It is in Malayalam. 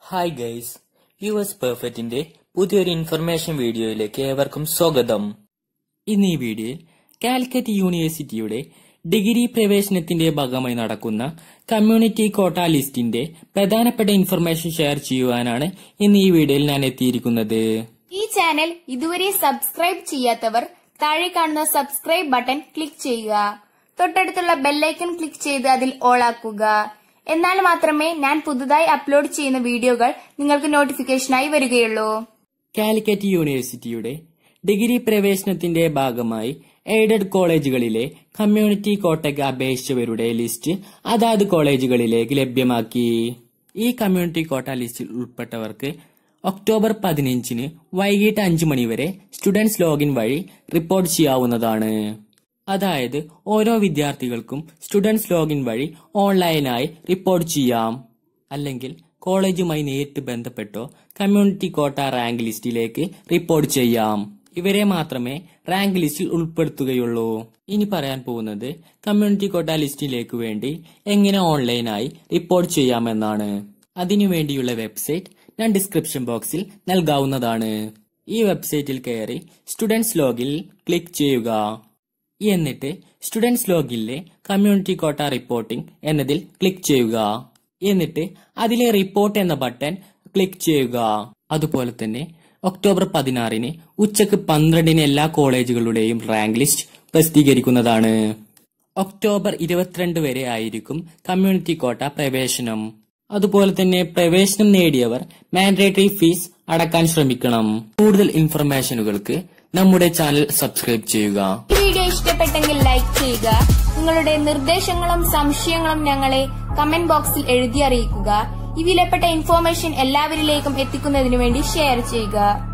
ഹായ് ഗൈസ് യുഎസ് പെർഫെക്റ്റിന്റെ പുതിയൊരു ഇൻഫർമേഷൻ വീഡിയോയിലേക്ക് ഏവർക്കും സ്വാഗതം ഇന്ന് ഈ വീഡിയോയിൽ കാലിക്കറ്റ് യൂണിവേഴ്സിറ്റിയുടെ ഡിഗ്രി പ്രവേശനത്തിന്റെ ഭാഗമായി നടക്കുന്ന കമ്മ്യൂണിറ്റി കോട്ട ലിസ്റ്റിന്റെ പ്രധാനപ്പെട്ട ഇൻഫർമേഷൻ ഷെയർ ചെയ്യുവാനാണ് ഇന്ന് ഈ വീഡിയോയിൽ ഞാൻ എത്തിയിരിക്കുന്നത് ഈ ചാനൽ ഇതുവരെ സബ്സ്ക്രൈബ് ചെയ്യാത്തവർ താഴെ കാണുന്ന സബ്സ്ക്രൈബ് ബട്ടൺ ക്ലിക്ക് ചെയ്യുക തൊട്ടടുത്തുള്ള ബെല്ലൈക്കൺ ക്ലിക്ക് ചെയ്ത് അതിൽ ഓൾ ആക്കുക എന്നാൽ മാത്രമേ ഞാൻ പുതുതായി അപ്ലോഡ് ചെയ്യുന്ന വീഡിയോകൾ നിങ്ങൾക്ക് നോട്ടിഫിക്കേഷനായി വരികയുള്ളൂ കാലിക്കറ്റ് യൂണിവേഴ്സിറ്റിയുടെ ഡിഗ്രി പ്രവേശനത്തിന്റെ ഭാഗമായി എയ്ഡഡ് കോളേജുകളിലെ കമ്മ്യൂണിറ്റി കോട്ടയ്ക്ക് അപേക്ഷിച്ചവരുടെ ലിസ്റ്റ് അതാത് കോളേജുകളിലേക്ക് ലഭ്യമാക്കി ഈ കമ്മ്യൂണിറ്റി കോട്ട ലിസ്റ്റിൽ ഉൾപ്പെട്ടവർക്ക് ഒക്ടോബർ പതിനഞ്ചിന് വൈകിട്ട് അഞ്ചു മണിവരെ സ്റ്റുഡൻസ് ലോഗിൻ വഴി റിപ്പോർട്ട് ചെയ്യാവുന്നതാണ് അതായത് ഓരോ വിദ്യാർത്ഥികൾക്കും സ്റ്റുഡൻസ് ലോഗിൻ വഴി ഓൺലൈനായി റിപ്പോർട്ട് ചെയ്യാം അല്ലെങ്കിൽ കോളേജുമായി നേരിട്ട് ബന്ധപ്പെട്ടോ കമ്മ്യൂണിറ്റി കോട്ട റാങ്ക് ലിസ്റ്റിലേക്ക് റിപ്പോർട്ട് ചെയ്യാം ഇവരെ മാത്രമേ റാങ്ക് ലിസ്റ്റിൽ ഉൾപ്പെടുത്തുകയുള്ളൂ ഇനി പറയാൻ പോകുന്നത് കമ്മ്യൂണിറ്റി കോട്ട ലിസ്റ്റിലേക്ക് വേണ്ടി എങ്ങനെ ഓൺലൈനായി റിപ്പോർട്ട് ചെയ്യാമെന്നാണ് അതിനുവേണ്ടിയുള്ള വെബ്സൈറ്റ് ഞാൻ ഡിസ്ക്രിപ്ഷൻ ബോക്സിൽ നൽകാവുന്നതാണ് ഈ വെബ്സൈറ്റിൽ കയറി സ്റ്റുഡൻസ് ലോഗിൽ ക്ലിക്ക് ചെയ്യുക എന്നിട്ട് സ്റ്റുഡൻസ് ലോഗിലെ കമ്മ്യൂണിറ്റി കോട്ട റിപ്പോർട്ടിംഗ് എന്നതിൽ ക്ലിക്ക് ചെയ്യുക എന്നിട്ട് അതിലെ റിപ്പോർട്ട് എന്ന ബട്ടൺ ക്ലിക്ക് ചെയ്യുക അതുപോലെ തന്നെ ഒക്ടോബർ പതിനാറിന് ഉച്ചക്ക് പന്ത്രണ്ടിന് എല്ലാ കോളേജുകളുടെയും റാങ്ക് ലിസ്റ്റ് പ്രസിദ്ധീകരിക്കുന്നതാണ് ഒക്ടോബർ ഇരുപത്തിരണ്ട് വരെ ആയിരിക്കും കമ്മ്യൂണിറ്റി കോട്ട പ്രവേശനം അതുപോലെ തന്നെ പ്രവേശനം നേടിയവർ മാൻഡേറ്ററി ഫീസ് അടക്കാൻ ശ്രമിക്കണം കൂടുതൽ ഇൻഫർമേഷനുകൾക്ക് നമ്മുടെ ചാനൽ സബ്സ്ക്രൈബ് ചെയ്യുക ഈ വീഡിയോ ഇഷ്ടപ്പെട്ടെങ്കിൽ ലൈക്ക് ചെയ്യുക നിങ്ങളുടെ നിർദ്ദേശങ്ങളും സംശയങ്ങളും ഞങ്ങളെ കമന്റ് ബോക്സിൽ എഴുതി അറിയിക്കുക ഈ വിലപ്പെട്ട ഇൻഫോർമേഷൻ എല്ലാവരിലേക്കും എത്തിക്കുന്നതിനു വേണ്ടി ഷെയർ ചെയ്യുക